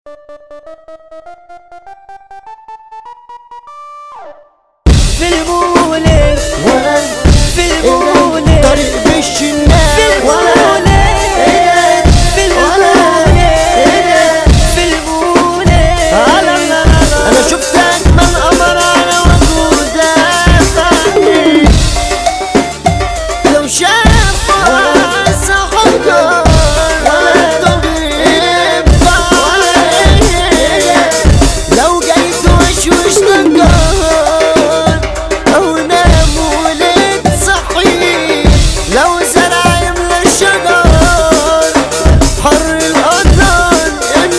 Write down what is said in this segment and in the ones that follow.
في المولد في المولد طريق بالشناوي في المولد في المولد في المولد انا شفت اجمل قمر على وجوده لو شاف صحبه ولا طبيب لو جاي توشوش نجار او نام ولد صحي لو زرع يملى الشجر حر الأطلال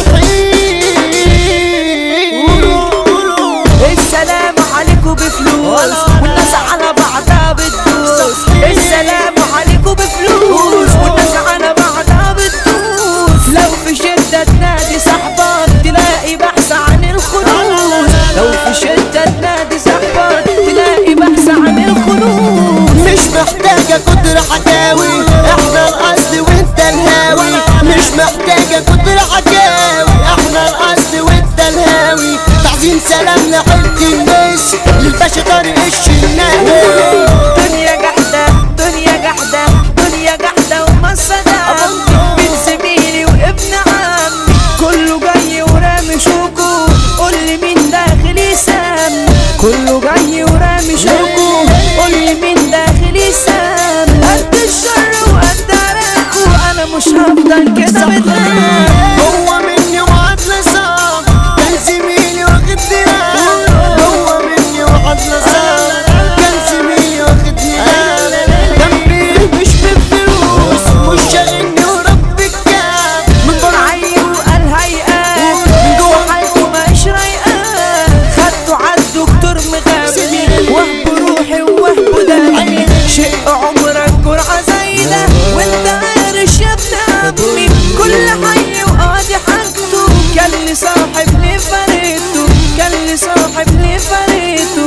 امحي السلام عليكم بفلوس والناس على بعضها بتدوس السلام عليكم بفلوس والناس على بعضها بتدوس لو في شدة تنادي صاحبك تلاقي بحث عن الخلوص لو في شدة تنادي صاحبك تلاقي بحث عن الخلوص مش محتاجة كتر حكاوي احنا الأصل وانت الهاوي مش محتاجة كتر حكاوي احنا الأصل وانت الهاوي تعظيم سلام لحلة الناس للباشا طارق الشناوي دنيا جحدة دنيا جحدة دنيا جحدة ومصدع بين زميلي وابن عمي كله جاي ورامي شوكو قول لي مين داخل يسام كله جاي ورامي شوكو قول لي مين داخل يسام قد الشر وقد عراكو انا مش هفضل كده متغاب هو مني وعدل صعب كان زميلي واخد دراع هو مني وعدل صعب كان زميلي واخد دراع جنبي مش بالفلوس مش شاغلني ورب الكعب من بره عيل وقال هيئات من جوه حالته مش رايقات خدته على الدكتور مغمي وهب روحي ووهب دمي شق عمرك جرعة زايدة وانت عارش يا ابن عمي كل حي وقاضي حاجته كان لي صاحب ليه فريته كان لي صاحب ليه فريته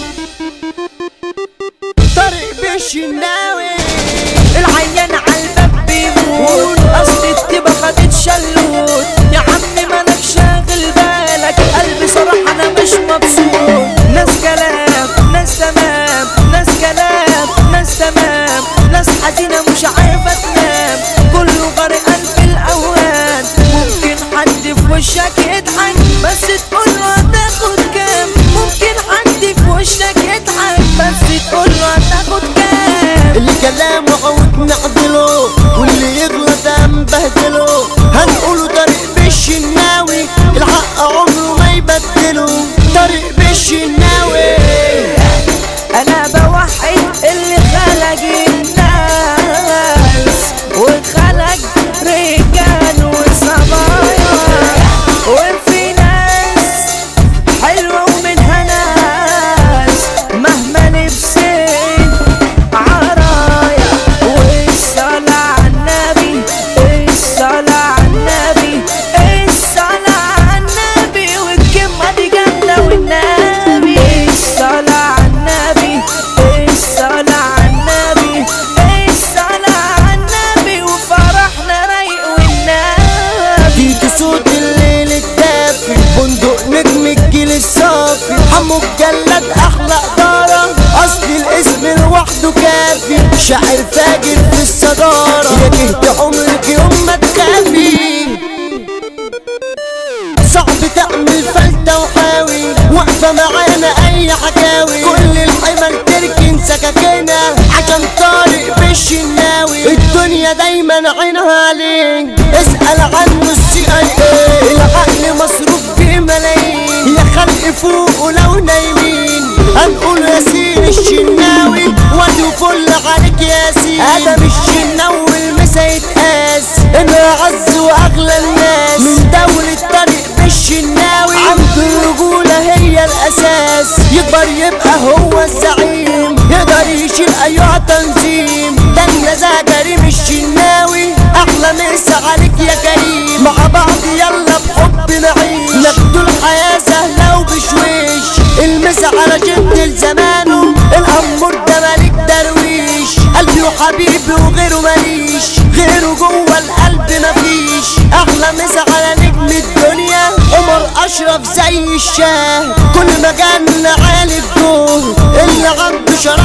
طارق بالشناوي العيان عالباب بيموت اصل التبا خدت شلوت يا عمي مالك شاغل بالك قلبي صراحة انا مش مبسوط ناس كلام ناس تمام ناس كلام ناس تمام ناس حزينة مش عارفة تنام كله غرقان في الاوهام ممكن حد في وشك يضحك بس تقول له هتاخد كام ممكن حد في وشك يضحك بس تقول له هتاخد كام اللي كلامه عود نعدله واللي يغلط هنبهدله هنقوله طارق بالشناوي الحق عمره ما يبدله طارق بالشناوي انا بوحد اللي خلق الناس وخلق رجال وصبايا وفي ناس حلوة ومنها ناس مهما لبسين عرايا والصلاة على النبي الصلاة على النبي الصلاة على النبي والكلمة دي جامدة والنبي الصلاة على النبي الصلاة على النبي الصلاة على النبي وفرحنا رايق والنبي دي صوت الليل الدافي بندق نجم الجيل الصافي حمو الجلاد احلى اداره اصل الاسم لوحده كافي شاعر فاجر في الصداره يا جهد عمرك يوم ما تخافي صعب تعمل فلتة وحاوي واقفة معانا أي حكاوي كل الحمل تركن سكاكينا عشان طارق بالشناوي الدنيا دايما عينها عليك اسأل عنه السي اي اي العقل مصروف بملايين يا خلق فوق ولو نايمين هنقول ياسين الشناوي وادي فل عليك ياسين ادم الشناوي المسا يتقاس انه اعز واغلى الناس من دولة طريق بالشناوي عنده الرجولة هي الاساس يكبر يبقى هو الزعيم يقدر يشيل ايها تنظيم ده النزاهة كريم الشناوي احلى مسا عليك يا كريم مع بعض يلا بحب نعيش ناخدوا الحياة سهلة وبشويش المسا على جد لزمانه الأمور ده ملك درويش قلبي وحبيبي وغيره ماليش غيره جوه القلب مفيش احلى مسا على نجم الدنيا اشرف زي الشاه كل مكان عالي الدور اللي عنده شرف